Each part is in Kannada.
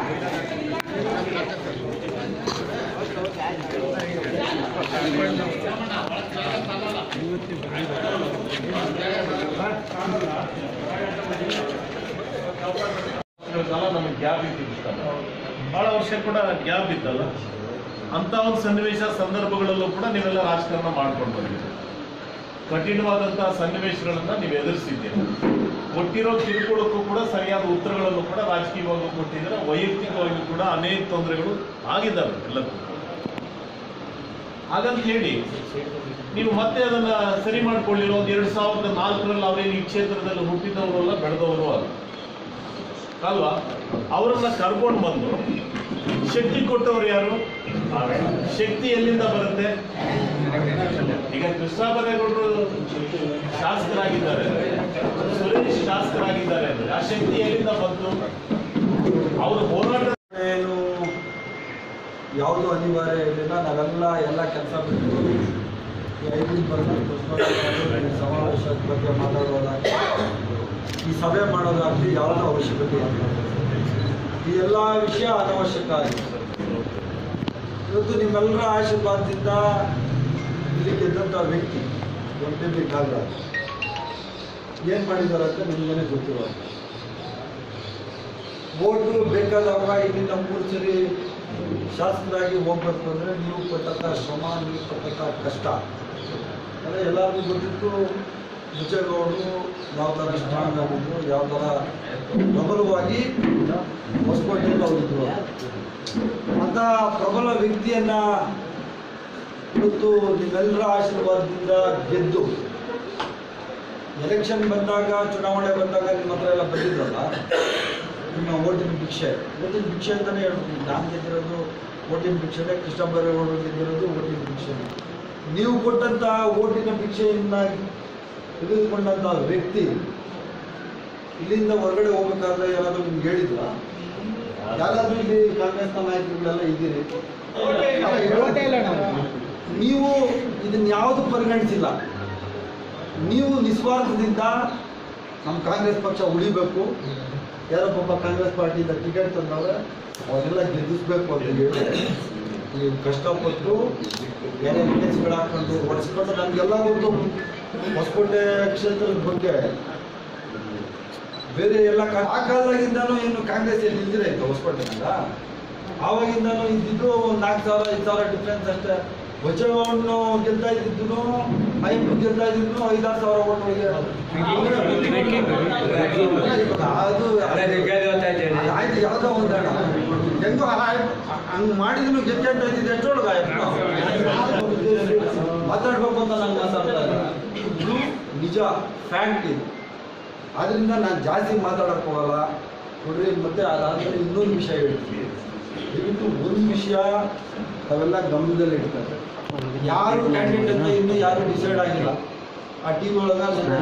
ಕಾಲ ನಮಗೆ ಗ್ಯಾಪ್ ಇತ್ತಿತ್ತಲ್ಲ ಬಹಳ ವರ್ಷ ಕೂಡ ಗ್ಯಾಪ್ ಇತ್ತಲ್ಲ ಅಂತ ಒಂದು ಸನ್ನಿವೇಶ ಸಂದರ್ಭಗಳಲ್ಲೂ ಕೂಡ ನೀವೆಲ್ಲ ರಾಜಕಾರಣ ಮಾಡ್ಕೊಂಡು ಬಂದಿದ್ದೀರಿ ಕಠಿಣವಾದಂತಹ ಸನ್ನಿವೇಶಗಳನ್ನ ನೀವು ಎದುರಿಸಿದ್ದೀರಿ ಕೊಟ್ಟಿರೋ ಕಿರುಕುಳಕ್ಕೂ ಕೂಡ ಸರಿಯಾದ ಉತ್ತರಗಳನ್ನು ಕೂಡ ರಾಜಕೀಯವಾಗಿ ಕೊಟ್ಟಿದ್ದೀರ ವೈಯಕ್ತಿಕವಾಗಿ ಕೂಡ ಅನೇಕ ತೊಂದರೆಗಳು ಆಗಿದ್ದಾವೆ ಎಲ್ಲಕ್ಕೂ ಹಾಗಂತ ಹೇಳಿ ನೀವು ಮತ್ತೆ ಅದನ್ನ ಸರಿ ಮಾಡ್ಕೊಳ್ಳಿರೋ ಒಂದು ಎರಡ್ ಸಾವಿರದ ನಾಲ್ಕರಲ್ಲಿ ಅವರೇನು ಈ ಕ್ಷೇತ್ರದಲ್ಲಿ ಹುಟ್ಟಿದವರು ಅಲ್ಲ ಬೆಳೆದವರು ಅಲ್ಲ ಅಲ್ವಾ ಅವರನ್ನ ಕರ್ಕೊಂಡು ಬಂದು ಶಕ್ತಿ ಕೊಟ್ಟವರು ಯಾರು ಶಕ್ತಿ ಎಲ್ಲಿಂದ ಬರುತ್ತೆ ಈಗ ಕೃಷ್ಣ ಬರೇಗೌಡರು ಶಾಸಕರಾಗಿದ್ದಾರೆ ಸುರೇಶ್ ಶಾಸಕರಾಗಿದ್ದಾರೆ ಅಂದ್ರೆ ಆ ಶಕ್ತಿ ಎಲ್ಲಿಂದ ಬಂತು ಅವರು ಹೋರಾಟ ಏನು ಯಾವುದು ಅನಿವಾರ್ಯ ಇರಲಿಲ್ಲ ನಾವೆಲ್ಲ ಎಲ್ಲ ಕೆಲಸ ಬಿಟ್ಟು ಈ ಐದು ಬಂದು ಸಮಾವೇಶದ ಬಗ್ಗೆ ಮಾತಾಡೋದಾಗಲಿ ಈ ಸಭೆ ಮಾಡೋದಾಗಲಿ ಯಾವುದೋ ಅವಶ್ಯಕತೆ ಇಲ್ಲ ಈ ಎಲ್ಲ ವಿಷಯ ಅನವಶ್ಯಕ ಆಗಿದೆ ಇವತ್ತು ನಿಮ್ಮೆಲ್ಲರ ಆಶೀರ್ವಾದದಿಂದ ಇಲ್ಲಿ ಗೆದ್ದಂಥ ವ್ಯಕ್ತಿ ದೊಡ್ಡ ಕಾಲರಾಜ್ ಏನು ಮಾಡಿದ್ದಾರೆ ಅಂತ ನಿಮಗೇನೆ ಗೊತ್ತಿರೋ ಓಟು ಬೇಕಾದವಾಗ ಇಲ್ಲಿಂದ ಮೂರು ಸರಿ ಶಾಸಕರಾಗಿ ಹೋಗ್ಬೇಕು ಅಂದರೆ ನೀವು ಪಟ್ಟಂಥ ಶ್ರಮ ನೀವು ಪಟ್ಟಂಥ ಕಷ್ಟ ಅಂದರೆ ಎಲ್ಲರಿಗೂ ಗೊತ್ತಿತ್ತು ಮುಚ್ಚೇಗೌಡರು ಯಾವ ಥರ ಸ್ಟ್ರಾಂಗ್ ಆಗಿದ್ರು ಯಾವ ಥರ ಪ್ರಬಲವಾಗಿ ಹೊಸಕೋಟೆಯಿಂದ ಹೋಗಿದ್ರು ಅಂಥ ಪ್ರಬಲ ವ್ಯಕ್ತಿಯನ್ನು ಇವತ್ತು ನಿಮ್ಮೆಲ್ಲರ ಆಶೀರ್ವಾದದಿಂದ ಗೆದ್ದು ಎಲೆಕ್ಷನ್ ಬಂದಾಗ ಚುನಾವಣೆ ಬಂದಾಗ ನಿಮ್ಮ ಹತ್ರ ಎಲ್ಲ ಬಂದಿದ್ರಲ್ಲ ನಿಮ್ಮ ಓಟಿನ ಭಿಕ್ಷೆ ಓಟಿನ ಭಿಕ್ಷೆ ಅಂತಲೇ ಹೇಳ್ಬೋದು ನಾನು ಗೆದ್ದಿರೋದು ಓಟಿನ ಭಿಕ್ಷೆನೇ ಕೃಷ್ಣ ಬೈರೇಗೌಡರು ಗೆದ್ದಿರೋದು ಓಟಿನ ಭಿಕ್ಷೆ ನೀವು ಕೊಟ್ಟಂಥ ಓಟಿನ ಭಿಕ್ಷೆಯಿಂದ ತೆಗೆದುಕೊಂಡಂಥ ವ್ಯಕ್ತಿ ಇಲ್ಲಿಂದ ಹೊರಗಡೆ ಹೋಗ್ಬೇಕಾದ್ರೆ ಯಾರಾದರೂ ನಿಮ್ಗೆ ಹೇಳಿದ್ರ ಯಾರಾದರೂ ಇಲ್ಲಿ ಕಾಂಗ್ರೆಸ್ನ ನಾಯಕರುಗಳೆಲ್ಲ ಇದ್ದೀರಿ ನೀವು ಇದನ್ನ ಯಾವುದು ಪರಿಗಣಿಸಿಲ್ಲ ನೀವು ನಿಸ್ವಾರ್ಥದಿಂದ ನಮ್ಮ ಕಾಂಗ್ರೆಸ್ ಪಕ್ಷ ಉಳಿಬೇಕು ಯಾರೋ ಪಾಪ ಕಾಂಗ್ರೆಸ್ ಪಾರ್ಟಿಯಿಂದ ಟಿಕೆಟ್ ತಂದವ್ರೆ ಅವರೆಲ್ಲ ಗೆಲ್ಲಿಸ್ಬೇಕು ಅಂತ ಹೇಳಿ ನೀವು ಕಷ್ಟಪಟ್ಟು ಬೇರೆ ಕೇಸ್ಗಳು ಹಾಕೊಂಡು ಹೊಡೆಸ್ಕೊಂಡು ನಮಗೆಲ್ಲ ಗೊತ್ತು ಹೊಸಕೋಟೆ ಕ್ಷೇತ್ರದ ಬಗ್ಗೆ ಬೇರೆ ಎಲ್ಲ ಕಾ- ಆ ಕಾಲದಾಗಿಂದನೂ ಏನು ಕಾಂಗ್ರೆಸ್ ಏನು ನಿಂತಿದೆ ಇತ್ತು ಹೊಸಕೋಟೆನಾಗ ಆವಾಗಿಂದನೂ ಇದ್ದಿದ್ದು ಒಂದು ನಾಲ್ಕು ಸಾವಿರ ಐದು ಸಾವಿರ ಡಿಫ್ರೆನ್ಸ್ ಅಷ್ಟೇ ಬಚಾವನ್ನು ಗೆಲ್ತಾ ಇದ್ದಿದ್ದು ಐದು ಗೆಲ್ತಾ ಇದ್ದಿದ್ದು ಐದಾರು ಸಾವಿರ ಓಟ್ ಅದು ಆಯ್ತು ಯಾವುದೋ ಒಂದು ಅಣ್ಣ ಹೆಂಗೋ ಹಂಗೆ ಮಾಡಿದ್ರು ಗೆದ್ದಂತ ಇದ್ದಿದ್ದು ಎಷ್ಟೊಳಗ ಮಾತಾಡ್ಬೇಕು ಅಂತ ನಂಗೆ ಮಾತಾಡ್ತಾ ಇಲ್ಲ ಇದು ನಿಜ ಫ್ಯಾಕ್ಟ್ ಇದು ಆದ್ರಿಂದ ನಾನು ಜಾಸ್ತಿ ಮಾತಾಡಕ್ ಹೋಗಲ್ಲ ನೋಡ್ರಿ ಮತ್ತೆ ಅದಾದ್ಮೇಲೆ ಇನ್ನೊಂದು ವಿಷಯ ಹೇಳ್ತೀನಿ ದಯವಿಟ್ಟು ಒಂದು ವಿಷಯ ತಾವೆಲ್ಲ ಗಮನದಲ್ಲಿ ಇಡ್ತಾರೆ ಯಾರು ಕ್ಯಾಂಡಿಡೇಟ್ ಅಂತ ಇನ್ನೂ ಯಾರು ಡಿಸೈಡ್ ಆಗಿಲ್ಲ ಆ ಟೀಮ್ ಒಳಗ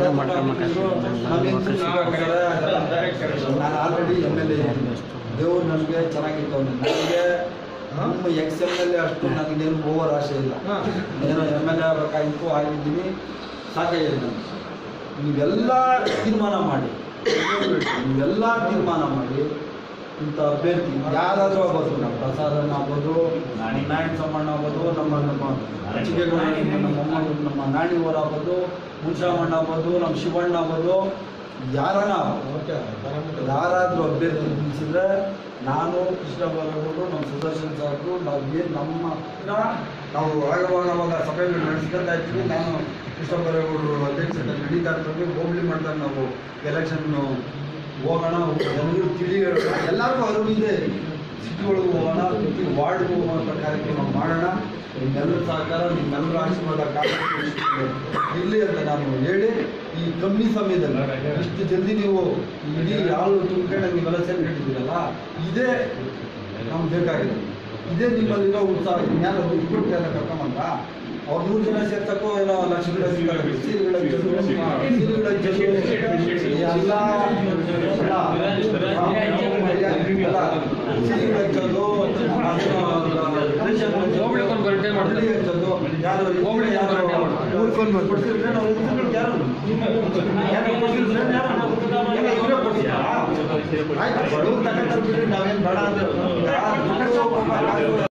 ನಾನು ಆಲ್ರೆಡಿ ಎಮ್ ಎಲ್ ಎ ದೇವ್ರು ನನಗೆ ಚೆನ್ನಾಗಿತ್ತು ನನಗೆ ನಮ್ಮ ಎಕ್ಸ್ ಎಮ್ ಎಲ್ ಎ ಅಷ್ಟು ನನಗೇನು ಓವರ್ ಆಸೆ ಇಲ್ಲ ಏನೋ ಎಮ್ ಎಲ್ ಎ ಆಗಬೇಕಾಗಿತ್ತು ಆಗಿದ್ದೀನಿ ಸಾಕಾಗಿದೆ ನನಗೆ ನೀವೆಲ್ಲ ತೀರ್ಮಾನ ಮಾಡಿ ನೀವೆಲ್ಲ ತೀರ್ಮಾನ ಮಾಡಿ ಇಂಥ ಅಭ್ಯರ್ಥಿ ಯಾರಾದರೂ ಆಗ್ಬೋದು ನಮ್ಮ ಪ್ರಸಾದಣ್ಣ ಆಗ್ಬೋದು ನಾರಾಯಣ ಸಮ್ಮಣ್ಣ ಆಗ್ಬೋದು ನಮ್ಮ ನಮ್ಮ ಚಿಕ್ಕೇಗೌಡ ನಮ್ಮ ಮೊಮ್ಮಗಳು ನಮ್ಮ ನಾಣಿಯವರು ಆಗ್ಬೋದು ಮುನ್ಸಾಮಣ್ಣ ಆಗ್ಬೋದು ನಮ್ಮ ಶಿವಣ್ಣ ಆಗ್ಬೋದು ಯಾರನ್ನ ಯಾರಾದರೂ ಅಭ್ಯರ್ಥಿ ನಿಲ್ಲಿಸಿದ್ರೆ ನಾನು ಕೃಷ್ಣ ಬರಗೌಡರು ನಮ್ಮ ಸುದರ್ಶನ್ ಸಾಹೇಬರು ನಾವು ಏನು ನಮ್ಮ ನಾವು ಆಗವಾಗ ಅವಾಗ ಸಭೆಗಳು ನಡೆಸ್ಕೊಂತ ಇರ್ತೀವಿ ನಾನು ಕೃಷ್ಣ ಬರೇಗೌಡರು ಅಧ್ಯಕ್ಷತೆ ನಡೀತಾ ಇರ್ತೀವಿ ಹೋಗ್ಲಿ ಮಾಡ್ತಾರೆ ನಾವು ಎಲೆಕ್ಷನ್ ಹೋಗೋಣ ಜನರು ತಿಳಿ ಹೇಳೋಣ ಎಲ್ಲರಿಗೂ ಅರಿವಿದೆ ಸಿಟಿ ಒಳಗೆ ಹೋಗೋಣ ಪ್ರತಿ ವಾರ್ಡ್ಗೂ ಹೋಗುವಂಥ ಕಾರ್ಯಕ್ರಮ ಮಾಡೋಣ ನಿಮ್ಮೆಲ್ಲರ ಸಹಕಾರ ನಿಮ್ಮೆಲ್ಲರ ಆಶೀರ್ವಾದ ಕಾಂಗ್ರೆಸ್ ಇರಲಿ ಅಂತ ನಾನು ಹೇಳಿ ಈ ಕಮ್ಮಿ ಸಮಯದಲ್ಲಿ ಇಷ್ಟು ಜಲ್ದಿ ನೀವು ಇಡೀ ಯಾರು ತುಂಬ್ಕೊಂಡು ನೀವೆಲ್ಲ ಸೇರಿ ಇಟ್ಟಿದ್ದೀರಲ್ಲ ಇದೇ ನಮ್ಗೆ ಬೇಕಾಗಿದೆ ಇದೇ ನಿಮ್ಮಲ್ಲಿರೋ ಉತ್ಸಾಹ ಜ್ಞಾನ ದುಡ್ಡು ಎಲ್ಲ ಕರ್ಕೊಂಬಂದ ಅವ್ರು ಮೂರು ಜನ ಸೇರ್ತಕ್ಕೋ ಏನೋ ಲಕ್ಷಗಳ ಸೀರೆಗಳ ಜೊತೆ ಸೀರೆಗಳ ಜೊತೆ ಎಲ್ಲ ಸೀರೆಗಳ ಹಚ್ಚೋದು ಹಳ್ಳಿ ಹಚ್ಚೋದು ಯಾರು ಹೋಬಳಿ ಯಾರು ಊರ್ಕೊಂಡು ಕೊಡ್ತಿದ್ರೆ ನಾವು ಎದುರುಗಡೆ ಯಾರು ಯಾರು ಕೊಡ್ತಿದ್ರೆ ಯಾರು ಎಲ್ಲ ಇವರೇ ಕೊಡ್ತೀರಾ ಆಯ್ತು ಬಡವ್ರು ತಗೊಂಡ್ರೆ ಬಿಡ್ರಿ ನಾವೇನು ಬೇಡ ಅಂದ್ರೆ ಈಗ ದುಡ್ಡು ಪಾಪ ಕಾಸು